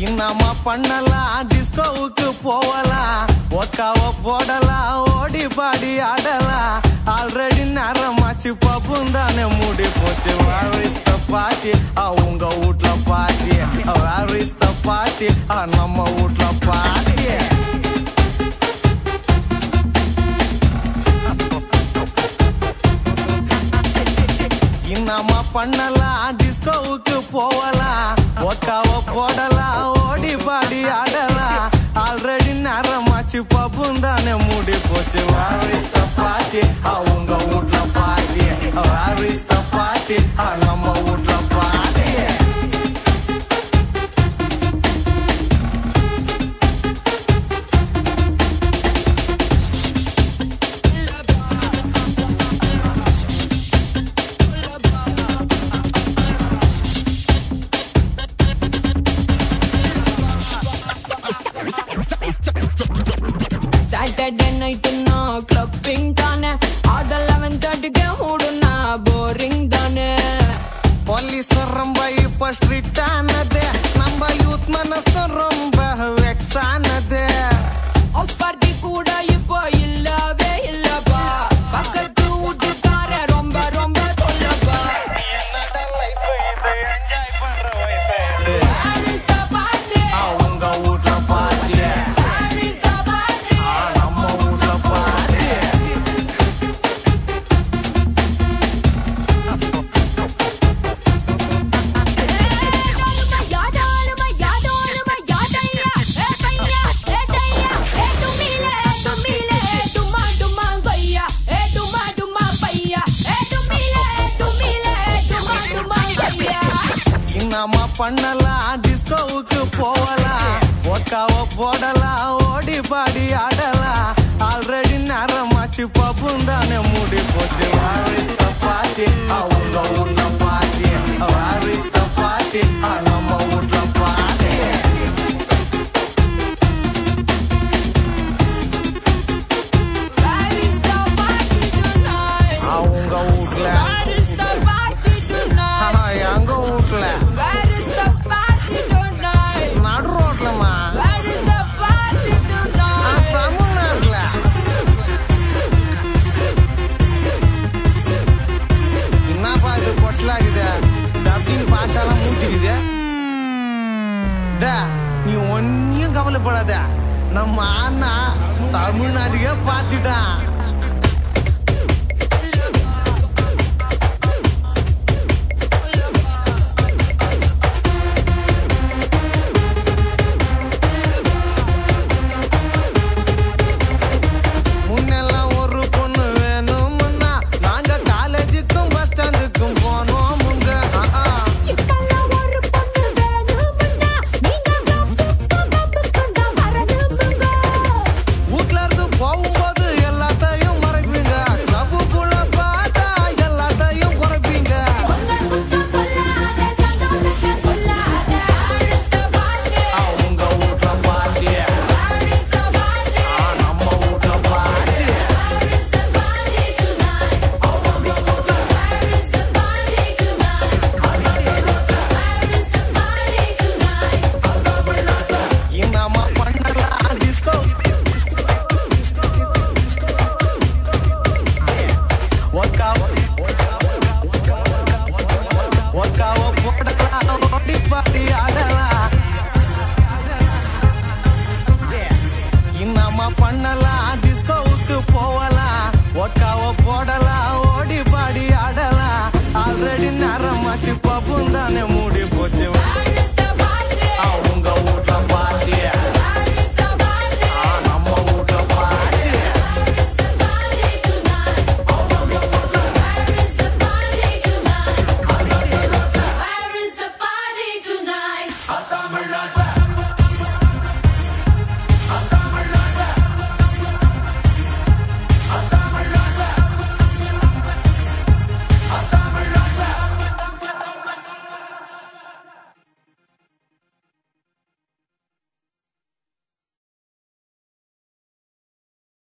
என்னம்மா பண்ணலாம் டிஸ்கோவுக்கு போகலாம் ஒக்காவ போடலாம் ஓடி பாடி ஆடலாம் ஆல்ரெடி நேரமாச்சு பப்பும் தானே மூடி போச்சு வேர் இஸ் த பார்ட்டி உங்க வீட்ல party where is the party நம்ம வீட்ல பார்ட்டி என்னம்மா பண்ணலாம் டிஸ்கோவுக்கு போகலாம் ஒக்காவ போடலாம் ஓடி பாடி ஆடலாம் ஆல்ரெடி நேரமாச்சு பப்பும் தானே மூடி போச்சு வேர் இஸ் த பார்ட்டி உங்க வீட்ல party where is the party நம்ம வீட்ல பார்ட்டி சாட்டர்டே நைட்டு நான் கிளப்பிங் தானே அது லெவன் தேர்ட்டிக்கு மூடுனா போரிங் தானே ಪೊಲೀಸ್ ரொம்ப இப்ப ಸ್ಟ್ರಿಕ್ಟ್ ಆನದೆ ನಮ್ಮ ಯೂತ್ ಮನಸ್ಸು ரொம்ப வெக்ஸ் ஆனது ஹவுஸ் பார்ட்டி கூட இப்போ இல்லவே இல்லப்பா பக்கத்து வீட்டுக்கார ரொம்ப ரொம்ப சொல்லப்பா Where is the party? உங்க வீட்ல பாட்டி Where is the party? நம்ம வீட்ல பாட்டி என்னம்மா பண்ணலாம் டிஸ்கோவுக்கு போகலாம் ஒக்காவ போடலாம் ஓடி பாடி ஆடலாம் ஆல்ரெடி நேரமாச்சு பப்பும் தானே மூடி போச்சு வேர் இஸ் த பார்ட்டி உங்க வீட்ல party where is the party நம்ம வீட்ல பார்ட்டி அவங்க வீட்ல எங்க வீட்ல நடு ரோட்லமா தமிழ்நாட்டுல என்னப்பா இது கொச்சலாகுது டப்பிங் பாஷாலாம் மூட்டிக்குது டே, நீ ஒன்னும் கவலைப்படாத நம்ம அண்ணா தமிழ்நாட்டுக்கே பார்த்துதான்